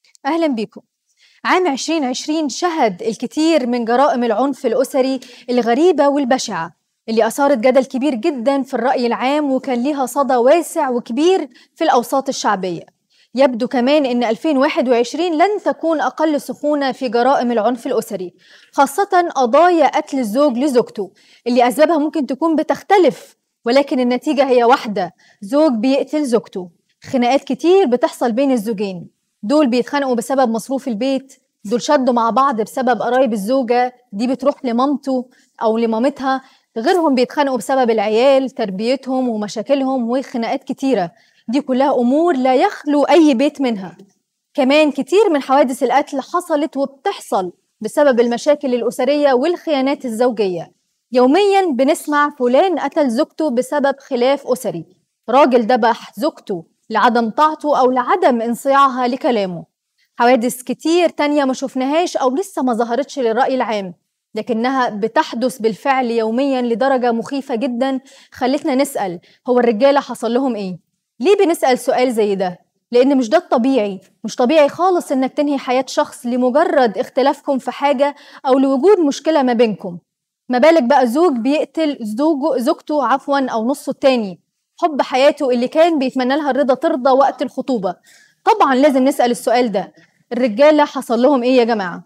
أهلا بكم عام 2020 شهد الكثير من جرائم العنف الأسري الغريبة والبشعة اللي أثارت جدل كبير جدا في الرأي العام وكان لها صدى واسع وكبير في الأوساط الشعبية يبدو كمان أن 2021 لن تكون أقل سخونة في جرائم العنف الأسري خاصة قضايا قتل الزوج لزوجته اللي أسبابها ممكن تكون بتختلف ولكن النتيجة هي واحدة زوج بيقتل زوجته خناقات كتير بتحصل بين الزوجين دول بيتخانقوا بسبب مصروف البيت دول شدوا مع بعض بسبب قرايب الزوجة دي بتروح لمامته أو لمامتها غيرهم بيتخانقوا بسبب العيال تربيتهم ومشاكلهم وخناقات كتيرة دي كلها أمور لا يخلو أي بيت منها كمان كتير من حوادث القتل حصلت وبتحصل بسبب المشاكل الأسرية والخيانات الزوجية يوميا بنسمع فلان قتل زوجته بسبب خلاف أسري راجل ذبح زوجته لعدم طاعته أو لعدم انصياعها لكلامه حوادث كتير تانية ما شفناهاش أو لسه ما ظهرتش للرأي العام لكنها بتحدث بالفعل يوميا لدرجة مخيفة جدا خلتنا نسأل هو الرجالة حصل لهم إيه؟ ليه بنسأل سؤال زي ده؟ لأن مش ده الطبيعي مش طبيعي خالص إنك تنهي حياة شخص لمجرد اختلافكم في حاجة أو لوجود مشكلة ما بينكم ما بالك بقى زوج بيقتل زوجه زوجته عفوا أو نصه التاني حب حياته اللي كان بيتمنى لها الرضا ترضى وقت الخطوبة طبعا لازم نسأل السؤال ده الرجالة حصل لهم ايه يا جماعة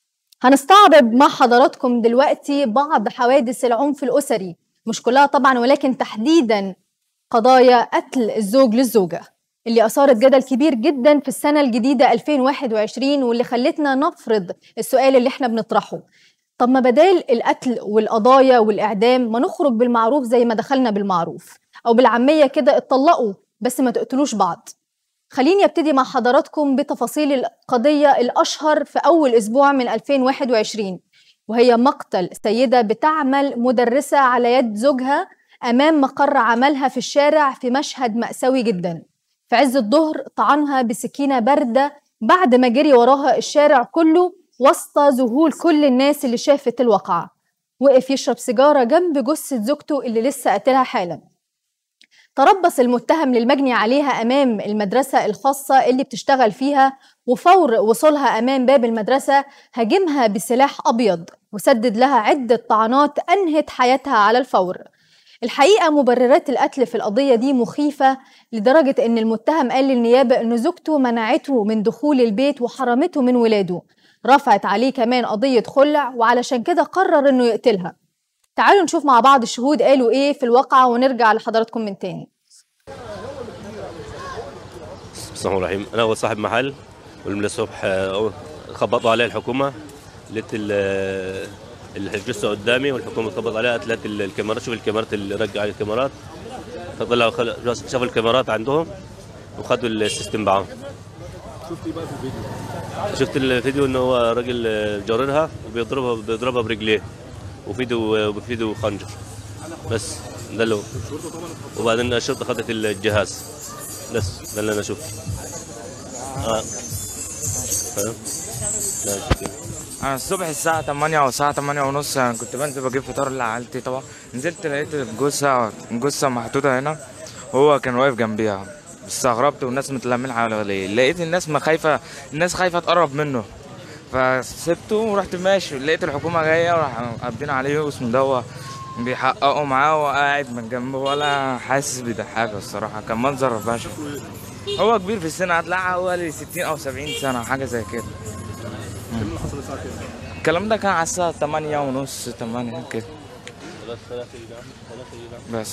هنستعرض مع حضراتكم دلوقتي بعض حوادث العنف الأسري مش كلها طبعا ولكن تحديدا قضايا قتل الزوج للزوجة اللي أثارت جدل كبير جدا في السنة الجديدة 2021 واللي خلتنا نفرض السؤال اللي احنا بنطرحه طب ما بدال القتل والقضايا والإعدام ما نخرج بالمعروف زي ما دخلنا بالمعروف أو بالعامية كده اتطلقوا بس ما تقتلوش بعض خليني ابتدي مع حضراتكم بتفاصيل القضية الأشهر في أول أسبوع من 2021 وهي مقتل سيدة بتعمل مدرسة على يد زوجها أمام مقر عملها في الشارع في مشهد مأساوي جدا في عز الظهر طعنها بسكينة باردة بعد ما جري وراها الشارع كله وسط ذهول كل الناس اللي شافت الواقعة وقف يشرب سيجارة جنب جثة زوجته اللي لسه قتلها حالا تربص المتهم للمجني عليها أمام المدرسة الخاصة اللي بتشتغل فيها وفور وصولها أمام باب المدرسة هاجمها بسلاح أبيض وسدد لها عدة طعنات أنهت حياتها على الفور الحقيقة مبررات القتل في القضية دي مخيفة لدرجة أن المتهم قال للنيابة أن زوجته منعته من دخول البيت وحرمته من ولاده رفعت عليه كمان قضية خلع وعلشان كده قرر أنه يقتلها تعالوا نشوف مع بعض الشهود قالوا ايه في الواقعة ونرجع لحضراتكم من تاني بسم الله الرحمن الرحيم انا اول صاحب محل والمن الصبح آه، خبطوا علي الحكومه لقيت ال- الجثه قدامي والحكومه خبط عليها قالت لي الكاميرات شوف الكاميرات اللي رجع الكاميرات فطلعوا خل- شافوا الكاميرات عندهم وخدوا السيستم معاهم شفت ايه بقى في الفيديو؟ شفت الفيديو ان هو راجل جاررها وبيضربها بيضربها برجليه وفي ايده وفي ايده خنجر بس ده اللي هو الشرطه طبعا اتحطت وبعدين الشرطه خدت الجهاز بس ده اللي انا شفته اه فاهم لا شكرا. انا الصبح الساعة 8 او الساعة 8 ونص انا كنت بنزل بجيب فطار لعائلتي طبعا نزلت لقيت الجثة الجثة محطوطة هنا وهو كان واقف جنبيها استغربت والناس متلمين حواليه لقيت الناس ما خايفة الناس خايفة تقرب منه فسبته ورحت ماشي لقيت الحكومة جاية وراح قابضين عليه واسمه دوا بيحققوا معاه وقاعد من جنبه ولا حاسس بحاجة الصراحة كان منظر بشع هو كبير في السن هتلاقي حوالي 60 او 70 سنة حاجة زي كده الكلام اللي حصل الساعه كام؟ الكلام ده كان على الساعة 8 ونص 8 كده بس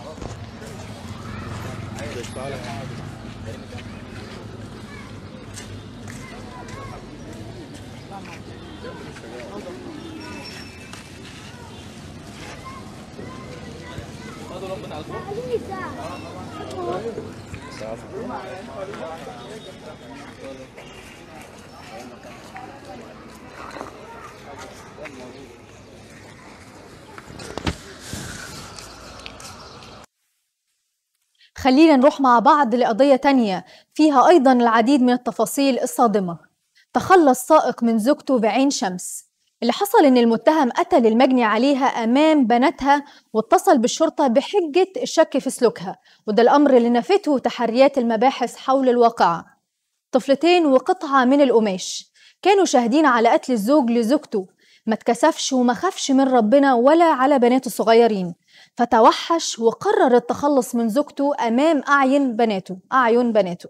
خلينا نروح مع بعض لقضية تانية فيها أيضا العديد من التفاصيل الصادمة تخلص سائق من زوجته بعين شمس اللي حصل إن المتهم قتل المجني عليها أمام بناتها واتصل بالشرطة بحجة الشك في سلوكها وده الأمر اللي نفته تحريات المباحث حول الواقعة طفلتين وقطعة من القماش كانوا شاهدين على قتل الزوج لزوجته ما اتكسفش وما خافش من ربنا ولا على بناته الصغيرين فتوحش وقرر التخلص من زوجته أمام أعين بناته أعين بناته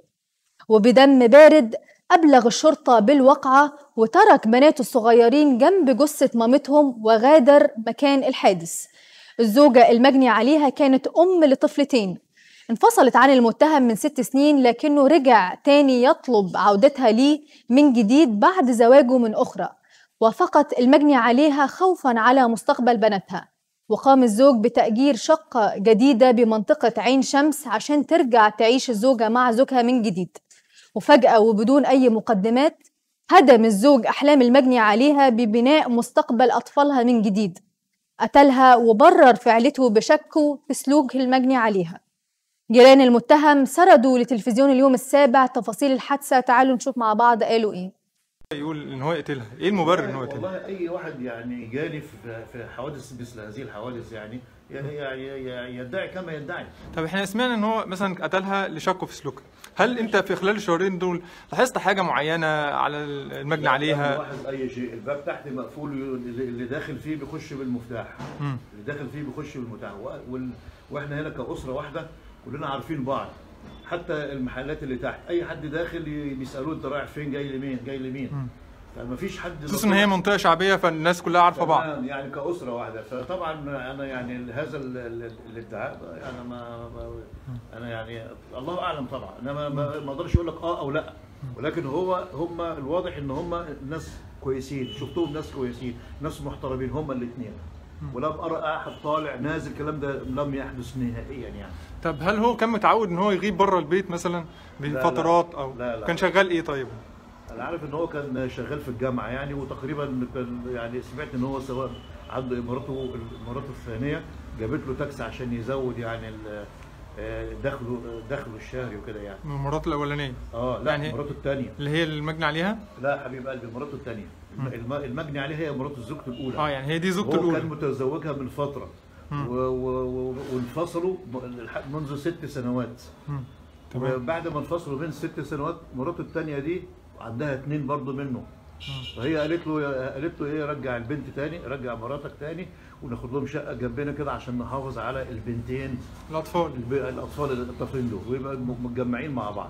وبدم بارد أبلغ الشرطة بالوقعة وترك بناته الصغيرين جنب جثة مامتهم وغادر مكان الحادث الزوجة المجني عليها كانت أم لطفلتين انفصلت عن المتهم من ست سنين لكنه رجع تاني يطلب عودتها ليه من جديد بعد زواجه من أخرى وافقت المجني عليها خوفا على مستقبل بناتها وقام الزوج بتأجير شقة جديدة بمنطقة عين شمس عشان ترجع تعيش الزوجة مع زوجها من جديد وفجأة وبدون أي مقدمات هدم الزوج أحلام المجني عليها ببناء مستقبل أطفالها من جديد قتلها وبرر فعلته بشكه في سلوك المجني عليها جيران المتهم سردوا لتلفزيون اليوم السابع تفاصيل الحادثة تعالوا نشوف مع بعض قالوا إيه يقول ان هو يقتلها ايه المبرر ان هو يقتلها والله اي واحد يعني جالي في في حوادث مثل هذه الحوادث يعني ي- ي- ي- يدعي كما يدعي طب احنا سمعنا ان هو مثلا قتلها لشكه في سلوكها هل انت في خلال الشهرين دول لاحظت حاجه معينه على المجني عليها لاحظ اي شيء الباب تحت مقفول اللي اللي داخل فيه بيخش بالمفتاح مم. اللي داخل فيه بيخش بالمفتاح و- وال- واحنا هنا كاسره واحده كلنا عارفين بعض حتى المحلات اللي تحت اي حد داخل ي- بيسالوه انت رايح فين جاي لمين جاي لمين فما فيش حد خصوصا ان هي منطقه شعبيه فالناس كلها عارفه بعض تمام، يعني كأسرة واحدة فطبعا أنا يعني هذا ال- ال- الادعاء أنا ما ما- أنا يعني الله أعلم طبعا أنا ما- ما ما أقدرش أقول لك أه أو لا ولكن هو هم الواضح إن هم ناس كويسين شفتهم ناس كويسين ناس محترمين هم الاثنين ولم أرى أحد طالع نازل الكلام ده لم يحدث نهائيا يعني طب هل هو كان متعود ان هو يغيب بره البيت مثلا بفترات او لا، لا. كان شغال ايه طيب انا عارف ان هو كان شغال في الجامعه يعني وتقريبا كان يعني سمعت ان هو سواء عنده مراته مراته الثانيه جابت له تاكس عشان يزود يعني ال- آه، دخله دخله الشهري وكده يعني من المرات الاولانيه اه لا يعني- يعني مراته الثانيه اللي هي المجني عليها لا حبيب قلبي مراته الثانيه الم- المجني عليها هي مراته زوجته الاولى اه يعني هي دي زوجته هو كان الاولى متزوجها من فتره و- و- و- وانفصلوا م- لح- منذ ست سنوات مم. تمام وبعد ما انفصلوا بين ست سنوات مراته الثانيه دي عندها اثنين برضه منه فهي قالت له قالت له ايه رجع البنت تاني رجع مراتك تاني وناخد لهم شقه جنبنا كده عشان نحافظ على البنتين الاطفال الب- الاطفال الطفلين دول ويبقى م- متجمعين مع بعض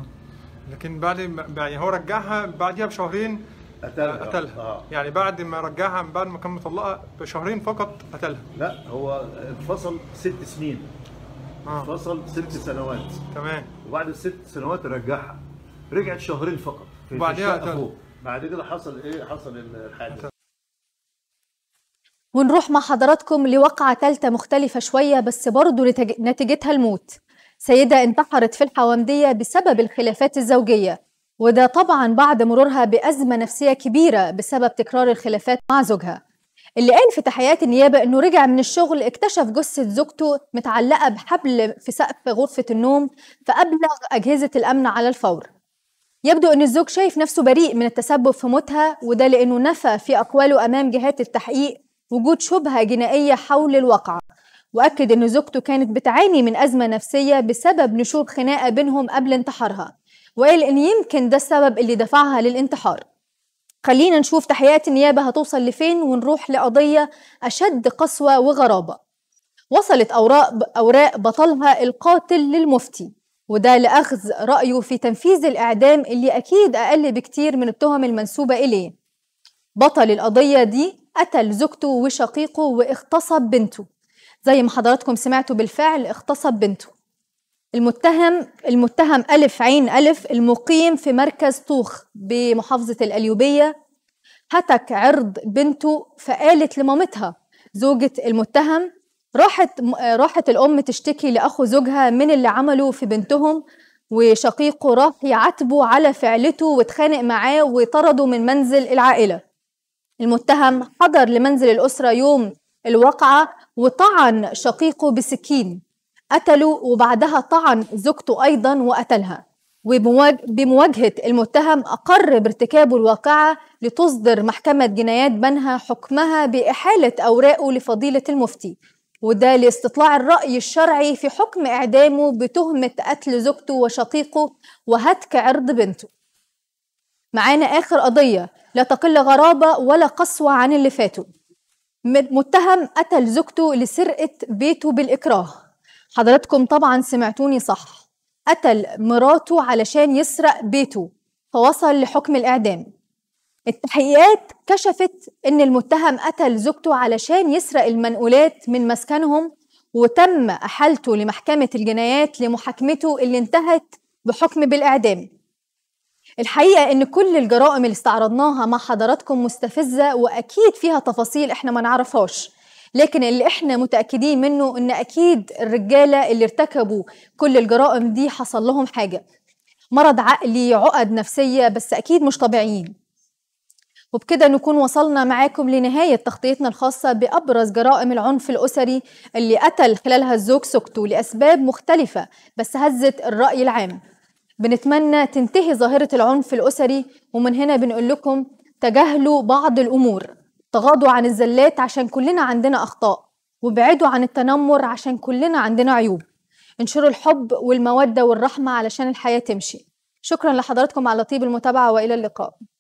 لكن بعد ما بعد- هو رجعها بعديها بشهرين قتلها قتلها اه يعني بعد ما رجعها من بعد ما كان مطلقها بشهرين فقط قتلها لا هو انفصل ست سنين اه انفصل ست سنوات تمام وبعد الست سنوات رجعها رجعت شهرين فقط في- في وبعديها الشقة قتلها. فوق بعد كده حصل ايه حصل الحادث ونروح مع حضراتكم لواقعة تالتة مختلفة شوية بس برضو نتج... نتيجتها الموت سيدة انتحرت في الحوامدية بسبب الخلافات الزوجية وده طبعا بعد مرورها بأزمة نفسية كبيرة بسبب تكرار الخلافات مع زوجها اللي قال في تحيات النيابة انه رجع من الشغل اكتشف جثة زوجته متعلقة بحبل في سقف غرفة النوم فأبلغ أجهزة الأمن على الفور يبدو أن الزوج شايف نفسه بريء من التسبب في موتها وده لأنه نفى في أقواله أمام جهات التحقيق وجود شبهة جنائية حول الواقعة وأكد أن زوجته كانت بتعاني من أزمة نفسية بسبب نشوب خناقة بينهم قبل انتحارها وقال أن يمكن ده السبب اللي دفعها للانتحار خلينا نشوف تحقيقات النيابة هتوصل لفين ونروح لقضية أشد قسوة وغرابة وصلت أوراق أوراق بطلها القاتل للمفتي وده لأخذ رأيه في تنفيذ الإعدام اللي أكيد أقل بكتير من التهم المنسوبة إليه بطل القضية دي قتل زوجته وشقيقه واغتصب بنته زي ما حضراتكم سمعتوا بالفعل اغتصب بنته المتهم المتهم ألف عين ألف المقيم في مركز طوخ بمحافظة الأليوبية هتك عرض بنته فقالت لمامتها زوجة المتهم راحت راحت الأم تشتكي لأخو زوجها من اللي عمله في بنتهم وشقيقه راح يعاتبه على فعلته واتخانق معاه وطرده من منزل العائلة المتهم حضر لمنزل الأسرة يوم الواقعة وطعن شقيقه بسكين قتله وبعدها طعن زوجته أيضا وقتلها وبمواجهة المتهم أقر بارتكابه الواقعة لتصدر محكمة جنايات بنها حكمها بإحالة أوراقه لفضيلة المفتي وده لاستطلاع الرأي الشرعي في حكم إعدامه بتهمة قتل زوجته وشقيقه وهتك عرض بنته معانا آخر قضية لا تقل غرابة ولا قسوة عن اللي فاتوا مت- متهم قتل زوجته لسرقة بيته بالإكراه حضراتكم طبعا سمعتوني صح قتل مراته علشان يسرق بيته فوصل لحكم الإعدام التحقيقات كشفت ان المتهم قتل زوجته علشان يسرق المنقولات من مسكنهم وتم احالته لمحكمه الجنايات لمحاكمته اللي انتهت بحكم بالاعدام الحقيقه ان كل الجرائم اللي استعرضناها مع حضراتكم مستفزه واكيد فيها تفاصيل احنا ما نعرفهاش لكن اللي احنا متاكدين منه ان اكيد الرجاله اللي ارتكبوا كل الجرائم دي حصل لهم حاجه مرض عقلي عقد نفسيه بس اكيد مش طبيعيين وبكده نكون وصلنا معاكم لنهاية تغطيتنا الخاصة بأبرز جرائم العنف الأسري اللي قتل خلالها الزوج زوجته لأسباب مختلفة بس هزت الرأي العام بنتمنى تنتهي ظاهرة العنف الأسري ومن هنا بنقول لكم تجاهلوا بعض الأمور تغاضوا عن الزلات عشان كلنا عندنا أخطاء وابعدوا عن التنمر عشان كلنا عندنا عيوب انشروا الحب والمودة والرحمة علشان الحياة تمشي شكرا لحضراتكم على طيب المتابعة وإلى اللقاء